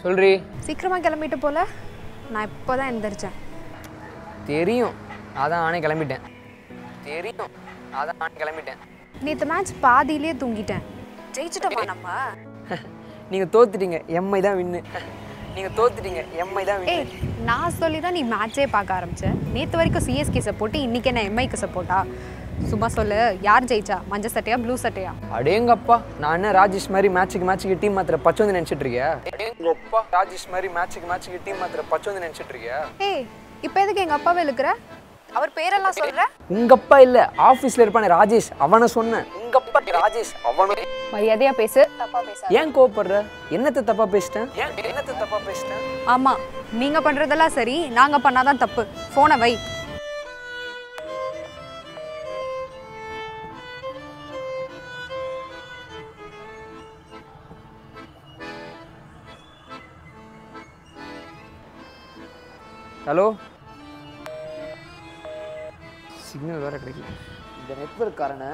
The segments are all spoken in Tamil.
சொல்றி சீக்கிரமாக கிளம்பிட்டு போல நான் இப்போ தான் எந்திரிச்சேன் தெரியும் அதான் நானே கிளம்பிட்டேன் தெரியும் அதான் நானே கிளம்பிட்டேன் நேற்று மேட்ச் பாதியிலே தூங்கிட்டேன் ஜெயிச்சிட்டோமா நம்ம நீங்கள் தோத்துட்டீங்க எம்ஐ தான் வின்னு நீங்கள் தோத்துட்டீங்க எம்ஐ தான் ஏய் வின்னு நான் சொல்லி தான் நீ மேட்சே பார்க்க ஆரம்பிச்சேன் நேற்று வரைக்கும் சிஎஸ்கே சப்போர்ட்டு இன்னைக்கு என்ன எம்ஐக்கு சப்போர்ட்டா சும்மா சொல்லு யார் ஜெயிச்சா மஞ்சள் சட்டையா ப்ளூ சட்டையா அடேங்கப்பா நான் என்ன ராஜேஷ் மாதிரி மேட்ச்சுக்கு மேட்ச்சுக்கு டீம் மாத்திர பச்சை வந்து நினச்சிட்டு இருக்கியா அடேங்கப்பா ராஜேஷ் மாதிரி மேட்ச்சுக்கு மேட்ச்சுக்கு டீம் மாத்திர பச்சை வந்து நினச்சிட்டு இருக்கியா ஏய் இப்போ எதுக்கு எங்கள் அப்பாவை இழுக்கிற அவர் பேரெல்லாம் சொல்கிற உங்க அப்பா இல்ல ஆபீஸ்ல இருப்பானே ராஜேஷ் அவனை சொன்னேன் உங்க அப்பா ராஜேஷ் அவனை மரியாதையா பேசு தப்பா பேச ஏன் கோவப்படுற என்னத்தை தப்பா பேசிட்டேன் ஏன் என்னத்தை தப்பா பேசிட்டேன் ஆமாம் நீங்கள் பண்ணுறதெல்லாம் சரி நாங்கள் பண்ணாதான் தப்பு ஃபோனை வை ஹலோ சிக்னல் வேற கிடைக்கல இந்த நெட்வொர்க் காரனை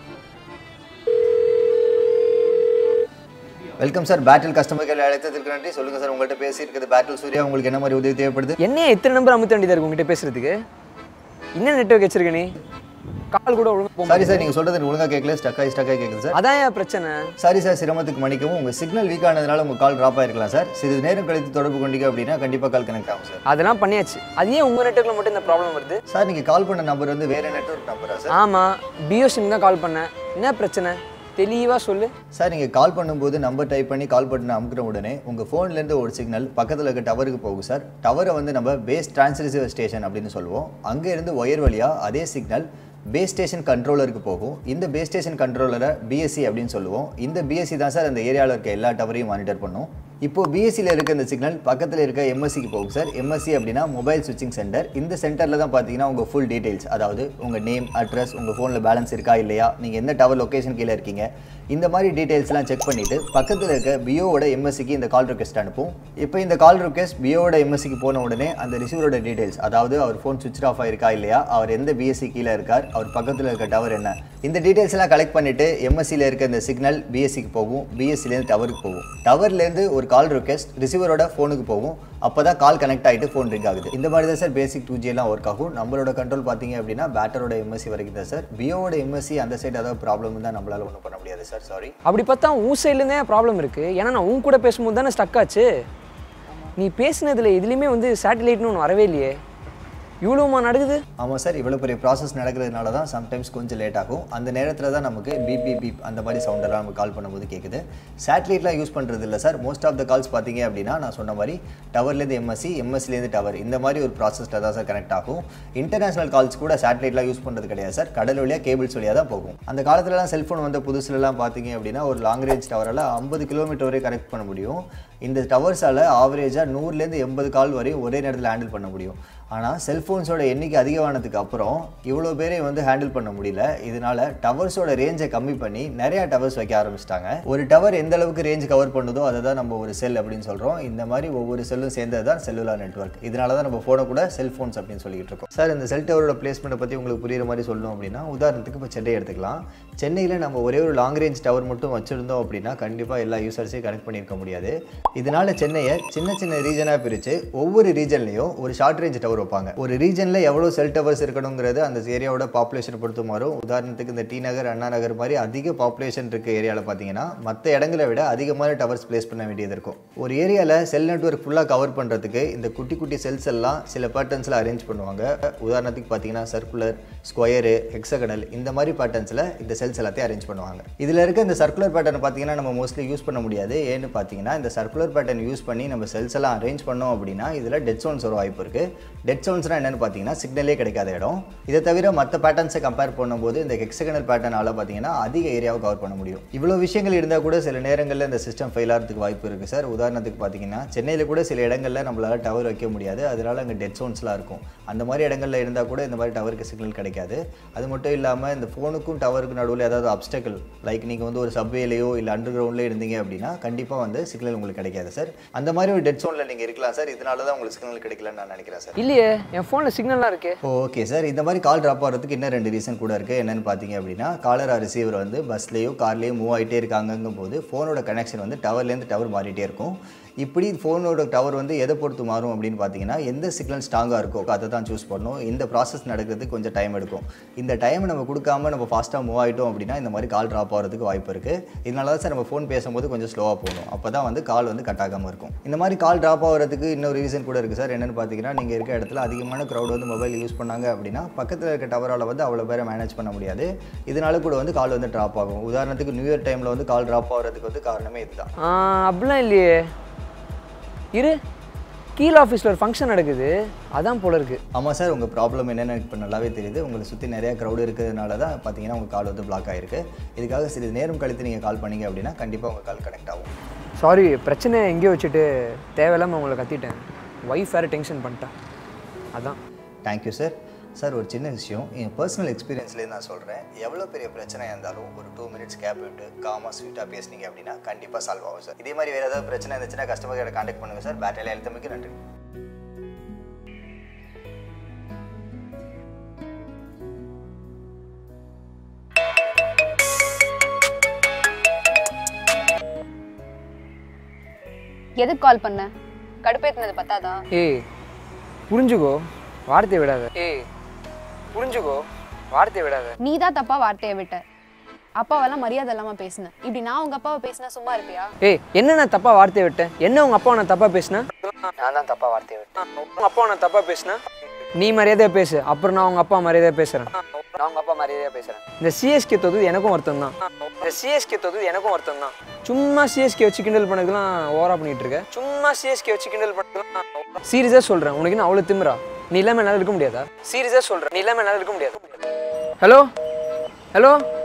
வெல்கம் சார் பேட்டில் கஸ்டமர் கேர் அழைத்ததற்கு நன்றி சொல்லுங்க சார் உங்கள்கிட்ட பேசியிருக்கிறது பேட்டில் சூர்யா உங்களுக்கு என்ன மாதிரி உதவி தேவைப்படுது என்னைய இத்தனை நம்பர் அமுத்த வேண்டியதா இருக்கு உங்ககிட்ட பேசுறதுக்கு என்ன நெட்வொர்க் வச்சிருக்க நீ கால் கூட ஒழுங்கா போக சாரி சார் நீங்கள் சொல்றது எனக்கு ஒழுங்கா கேட்கல ஸ்டக்காகி ஸ்டக்காகி கேட்குது சார் அதான் என் பிரச்சனை சாரி சார் சிரமத்துக்கு மன்னிக்கவும் உங்கள் சிக்னல் வீக் ஆனதுனால உங்கள் கால் ட்ராப் ஆயிருக்கலாம் சார் சிறிது நேரம் கழித்து தொடர்பு கொண்டீங்க அப்படின்னா கண்டிப்பாக கால் கனெக்ட் ஆகும் சார் அதெல்லாம் பண்ணியாச்சு அது ஏன் உங்க நெட்வொர்க்ல மட்டும் இந்த ப்ராப்ளம் வருது சார் நீங்கள் கால் பண்ண நம்பர் வந்து வேற நெட்வொர்க் நம்பரா சார் ஆமா பியோ சிம் தான் கால் பண்ணேன் என்ன பிரச்சனை தெளிவா சொல்லு சார் நீங்கள் கால் பண்ணும்போது நம்பர் டைப் பண்ணி கால் பட்டன் அமுக்கிற உடனே உங்கள் ஃபோன்லேருந்து ஒரு சிக்னல் பக்கத்தில் இருக்க டவருக்கு போகும் சார் டவரை வந்து நம்ம பேஸ் டிரான்ஸ்ரிசீவர் ஸ்டேஷன் அப்படின்னு சொல்லுவோம் அங்கே இருந்து ஒயர் வழியாக அதே சிக்னல் பேஸ் ஸ்டேஷன் கண்ட்ரோலருக்கு போகும் இந்த பேஸ் ஸ்டேஷன் கண்ட்ரோலரை பிஎஸ்சி அப்படின்னு சொல்லுவோம் இந்த பிஎஸ்சி தான் சார் அந்த ஏரியாவில் இருக்க எல்லா டவரையும் மானிட்டர் பண்ணும் இப்போ பிஎஸ்சியில் இருக்க இந்த சிக்னல் பக்கத்தில் இருக்க எம்எஸ்சிக்கு போகும் சார் எம்எஸ்சி அப்படின்னா மொபைல் சுவிட்சிங் சென்டர் இந்த சென்டரில் தான் பார்த்தீங்கன்னா உங்கள் ஃபுல் டீடைல்ஸ் அதாவது உங்கள் நேம் அட்ரஸ் உங்கள் ஃபோனில் பேலன்ஸ் இருக்கா இல்லையா நீங்கள் எந்த டவர் லொக்கேஷன் கீழே இருக்கீங்க இந்த மாதிரி டீடைல்ஸ்லாம் செக் பண்ணிவிட்டு பக்கத்தில் இருக்க பியோவோட எம்எஸ்சிக்கு இந்த கால் ரிக்வெஸ்ட் அனுப்பும் இப்போ இந்த கால் ரிக்வெஸ்ட் பியோவோட எம்எஸ்சிக்கு போன உடனே அந்த ரிசீவரோட டீடைல்ஸ் அதாவது அவர் ஃபோன் சுவிட்ச் ஆஃப் ஆயிருக்கா இல்லையா அவர் எந்த பிஎஸ்சி கீழே இருக்கார் அவர் பக்கத்தில் இருக்க டவர் என்ன இந்த டீடைல்ஸ் எல்லாம் கலெக்ட் பண்ணிட்டு எம்எஸ்சியில் இருக்க இந்த சிக்னல் பிஎஸ்சிக்கு போகும் பிஎஸ்சிலேருந்து டவருக்கு போகும் டவர்லேருந்து ஒரு கால் ரிக்வெஸ்ட் ரிசீவரோட ஃபோனுக்கு போகும் அப்போ தான் கால் கனெக்ட் ஆகிட்டு ஃபோன் ரிங் ஆகுது இந்த மாதிரி தான் சார் பேசிக் டூ எல்லாம் ஒர்க் ஆகும் நம்மளோட கண்ட்ரோல் பார்த்தீங்க அப்படின்னா பேட்டரோட எம்எஸ்சி வரைக்கும் தான் சார் பியோவோட எம்எஸ்சி அந்த சைடு ஏதாவது ப்ராப்ளம் தான் நம்மளால ஒன்றும் பண்ண முடியாது சார் சாரி அப்படி பார்த்தா உன் சைட்லேருந்தே ப்ராப்ளம் இருக்கு ஏன்னா நான் உன் கூட பேசும்போது தானே ஸ்டக் ஆச்சு நீ பேசினதுல எதுலேயுமே வந்து சேட்டலைட்னு ஒன்று வரவே இல்லையே இவ்வளோமா நடக்குது ஆமாம் சார் இவ்வளோ பெரிய ப்ராசஸ் நடக்கிறதுனால தான் சம்டைம்ஸ் கொஞ்சம் லேட் ஆகும் அந்த நேரத்தில் தான் நமக்கு பீப் பீப் பீப் அந்த மாதிரி சவுண்டெல்லாம் நம்ம கால் பண்ணும்போது கேட்குது சேட்டலைட்லாம் யூஸ் பண்ணுறது இல்லை sir most of the calls பார்த்தீங்க அப்படின்னா நான் சொன்ன மாதிரி டவர்லேருந்து எம்எஸ்சி எம்எஸ்சிலேருந்து டவர் இந்த மாதிரி ஒரு ப்ராசஸில் தான் சார் கனெக்ட் ஆகும் இன்டர்நேஷனல் கால்ஸ் கூட சேட்டலைட்லாம் யூஸ் பண்ணுறது கிடையாது சார் கடல் வழியாக கேபிள்ஸ் வழியாக தான் போகும் அந்த காலத்துலலாம் செல்ஃபோன் வந்த புதுசுலலாம் பார்த்தீங்க அப்படின்னா ஒரு லாங் ரேஞ்ச் டவரால் ஐம்பது கிலோமீட்டர் வரை கனெக்ட் பண்ண முடியும் இந்த டவர்ஸால் ஆவரேஜாக நூறுலேருந்து எண்பது கால் வரையும் ஒரே நேரத்தில் ஹேண்டில் பண்ண முடியும் ஆனால் செல்ஃபோன்ஸோட எண்ணிக்கை அதிகமானதுக்கு அப்புறம் இவ்வளோ பேரை வந்து ஹேண்டில் பண்ண முடியல இதனால டவர்ஸோட ரேஞ்சை கம்மி பண்ணி நிறையா டவர்ஸ் வைக்க ஆரம்பிச்சிட்டாங்க ஒரு டவர் எந்த அளவுக்கு ரேஞ்ச் கவர் பண்ணுதோ அதை தான் நம்ம ஒரு செல் அப்படின்னு சொல்கிறோம் இந்த மாதிரி ஒவ்வொரு செல்லும் சேர்ந்தது தான் செல்லுலார் நெட்வொர்க் இதனால தான் நம்ம ஃபோனை கூட செல்ஃபோன்ஸ் அப்படின்னு சொல்லிட்டு இருக்கோம் சார் இந்த செல் டவரோட பிளேஸ்மெண்ட்டை பற்றி உங்களுக்கு புரியுற மாதிரி சொல்லணும் அப்படின்னா உதாரணத்துக்கு இப்போ சென்னை எடுத்துக்கலாம் சென்னையில் நம்ம ஒரே ஒரு லாங் ரேஞ்ச் டவர் மட்டும் வச்சுருந்தோம் அப்படின்னா கண்டிப்பாக எல்லா யூசர்ஸையும் கனெக்ட் பண்ணியிருக்க முடியாது இதனால சென்னையை சின்ன சின்ன ரீஜனாக பிரித்து ஒவ்வொரு ரீஜன்லையும் ஒரு ஷார்ட் ரேஞ்ச் டவர் வைப்பாங்க ஒரு ரீஜனில் எவ்வளோ செல் டவர்ஸ் இருக்கணுங்கிறது அந்த ஏரியாவோட பாப்புலேஷன் பொறுத்து மாறும் உதாரணத்துக்கு இந்த டி நகர் அண்ணா நகர் மாதிரி அதிக பாப்புலேஷன் இருக்க ஏரியாவில் பார்த்தீங்கன்னா மற்ற இடங்களை விட அதிகமான டவர்ஸ் பிளேஸ் பண்ண வேண்டியது இருக்கும் ஒரு ஏரியாவில் செல் நெட்வொர்க் ஃபுல்லாக கவர் பண்ணுறதுக்கு இந்த குட்டி குட்டி செல்ஸ் எல்லாம் சில பேட்டர்ன்ஸில் அரேஞ்ச் பண்ணுவாங்க உதாரணத்துக்கு பார்த்தீங்கன்னா சர்க்குலர் ஸ்கொயரு ஹெக்ஸகனல் இந்த மாதிரி பேட்டர்ன்ஸில் இந்த செல்ஸ் எல்லாத்தையும் அரேஞ்ச் பண்ணுவாங்க இதில் இருக்க இந்த சர்க்குலர் பேட்டர்ன் பார்த்தீங்கன்னா நம்ம மோஸ்ட்லி யூஸ் பண்ண முடியாது ஏன்னு பார்த்தீங்கன்னா இந்த சர்க்குலர் பேட்டர்ன் யூஸ் பண்ணி நம்ம செல்ஸ் எல்லாம் அரேஞ்ச் பண்ணோம் அப்படின்னா இதில் டெட் சோன்ஸ் வர வாய்ப்பு இருக்குது டெட் சோன்ஸ்னால் என்னென்னு பார்த்தீங்கன்னா சிக்னலே கிடைக்காத இடம் இதை தவிர மற்ற பேட்டர்ன்ஸை கம்பேர் பண்ணும்போது இந்த ஹெக்ஸகனல் பேட்டர்னால பார்த்தீங்கன்னா அதிக ஏரியாவை கவர் பண்ண முடியும் இவ்வளோ விஷயங்கள் இருந்தால் கூட சில நேரங்களில் இந்த சிஸ்டம் ஃபெயில் ஆகிறதுக்கு வாய்ப்பு இருக்குது சார் உதாரணத்துக்கு பார்த்தீங்கன்னா சென்னையில் கூட சில இடங்களில் நம்மளால் டவர் வைக்க முடியாது அதனால அங்கே டெட் சோன்ஸ்லாம் இருக்கும் அந்த மாதிரி இடங்களில் இருந்தால் கூட இந்த மாதிரி டவருக்கு சிக்னல் கிடைக்காது அது மட்டும் இல்லாமல் இந்த ஃபோனுக்கும் டவருக்கும் நடுவில் ஏதாவது அப்டக்கல் லைக் நீங்கள் வந்து ஒரு சப்வேலையோ இல்லை அண்டர் கிரவுண்ட்லேயே இருந்தீங்க அப்படின்னா கண்டிப்பாக வந்து சிக்னல் உங்களுக்கு கிடைக்காது சார் அந்த மாதிரி ஒரு டெட் சோனில் நீங்கள் இருக்கலாம் சார் இதனால தான் உங்களுக்கு சிக்னல் கிடைக்கலன்னு நான் நினைக்கிறேன் சார் இல்லையே என் ஃபோனில் சிக்னல்லாம் இருக்கே ஓகே சார் இந்த மாதிரி கால் ட்ராப் ஆகிறதுக்கு இன்னும் ரெண்டு ரீசன் கூட இருக்குது என்னென்னு பார்த்தீங்க அப்படின்னா காலர் ரிசீவர் வந்து பஸ்லேயோ கார்லேயோ மூவ் ஆகிட்டே இருக்காங்கங்கும் போது ஃபோனோட கனெக்ஷன் வந்து டவர்லேருந்து டவர் மாறிட்டே இருக்கும் இப்படி ஃபோனோட டவர் வந்து எதை பொறுத்து மாறும் அப்படின்னு பார்த்தீங்கன்னா எந்த சிக்னல் ஸ்ட்ராங்காக இருக்கோ அதை தான் சூஸ் பண்ணணும் இந்த ப்ராசஸ் நடக்கிறதுக்கு கொஞ்சம் டைம் எடுக்கும் இந்த டைம் நம்ம கொடுக்காம நம்ம ஃபாஸ்ட்டாக மூவ் ஆகிட்டோம் அப்படின்னா இந்த மாதிரி கால் ட்ராப் ஆகிறதுக்கு வாய்ப்பு இருக்குது இதனால தான் சார் நம்ம ஃபோன் பேசும்போது கொஞ்சம் ஸ்லோவாக போகணும் அப்போ தான் வந்து கால் வந்து கட் ஆகாமல் இருக்கும் இந்த மாதிரி கால் ட்ராப் ஆகிறதுக்கு இன்னொரு ரீசன் கூட இருக்குது சார் என்னென்னு பார்த்தீங்கன்னா நீங்கள் இருக்க இடத்துல அதிகமான க்ரௌட் வந்து மொபைல் யூஸ் பண்ணாங்க அப்படின்னா பக்கத்தில் இருக்க டவரால் வந்து அவ்வளோ பேரை மேனேஜ் பண்ண முடியாது இதனால கூட வந்து கால் வந்து ட்ராப் ஆகும் உதாரணத்துக்கு நியூ இயர் டைமில் வந்து கால் ட்ராப் ஆகிறதுக்கு வந்து காரணமே இதுதான் ஆ, அப்படிலாம் இல்லையே இரு கீழ் ஆஃபீஸில் ஒரு ஃபங்க்ஷன் நடக்குது அதான் போல இருக்கு ஆமாம் சார் உங்கள் ப்ராப்ளம் என்னென்னு எனக்கு இப்போ நல்லாவே தெரியுது உங்களை சுற்றி நிறைய க்ரௌடு இருக்கிறதுனால தான் பார்த்தீங்கன்னா உங்கள் கால் வந்து பிளாக் ஆகிருக்கு இதுக்காக சிறிது நேரம் கழித்து நீங்கள் கால் பண்ணீங்க அப்படின்னா கண்டிப்பாக உங்கள் கால் கனெக்ட் ஆகும் சாரி பிரச்சனை எங்கேயோ வச்சுட்டு தேவையில்லாமல் உங்களை கத்திட்டேன் ஒய்ஃப் வேறு டென்ஷன் பண்ணிட்டேன் அதான் தேங்க்யூ சார் சார் ஒரு சின்ன விஷயம் என் பர்சனல் எக்ஸ்பீரியன்ஸ்லேயே நான் சொல்கிறேன் எவ்வளோ பெரிய பிரச்சனையாக இருந்தாலும் ஒரு டூ மினிட்ஸ் கேப் விட்டு காமாக ஸ்வீட்டாக பேசுனீங்க அப்படின்னா கண்டிப்பாக சால்வ் ஆகும் சார் இதே மாதிரி வேறு ஏதாவது பிரச்சனை இருந்துச்சுன்னா கஸ்டமர் கேரை கான்டாக்ட் பண்ணுங்கள் சார் பேட்டரியில் எழுத்தமைக்கு நன்றி எதுக்கு கால் பண்ண கடுப்பேத்தினது பத்தாதா ஏய் புரிஞ்சுக்கோ வார்த்தையை விடாத ஏய் புரிஞ்சுக்கோ வார்த்தையை விடாத நீ தான் தப்பா வார்த்தையை விட்ட அப்பாவெல்லாம் மரியாதை இல்லாம பேசின இப்படி நான் உங்க அப்பாவை பேசினா சும்மா இருப்பியா ஏய் என்ன நான் தப்பாக வார்த்தையை விட்டேன் என்ன உங்கள் அப்பா நான் தப்பாக பேசினேன் நான் தான் தப்பாக வார்த்தையை விட்டேன் உங்கள் அப்பா நான் தப்பாக பேசினேன் நீ மரியாதையாக பேசு அப்புறம் நான் உங்கள் அப்பா மரியாதையாக பேசுகிறேன் நான் உங்கள் அப்பா மரியாதையாக பேசுகிறேன் இந்த சிஎஸ்கே தொகுதி எனக்கும் வருத்தம் தான் இந்த சிஎஸ்கே தொகுதி எனக்கும் வருத்தம் தான் சும்மா சிஎஸ்கே வச்சு கிண்டல் பண்ணதுலாம் ஓவரா பண்ணிட்டு இருக்க சும்மா சிஎஸ்கே வச்சு கிண்டல் பண்ணதுலாம் சீரியஸாக சொல்கிறேன் உனக்கு என்ன அவ்வளோ திமிரா நீ இல்லாமல் என்னால் இருக்க முடியாதா சீரியஸாக சொல்கிறேன் நீ இல்லாமல் என்னால் இருக்க முடியாது ஹலோ ஹலோ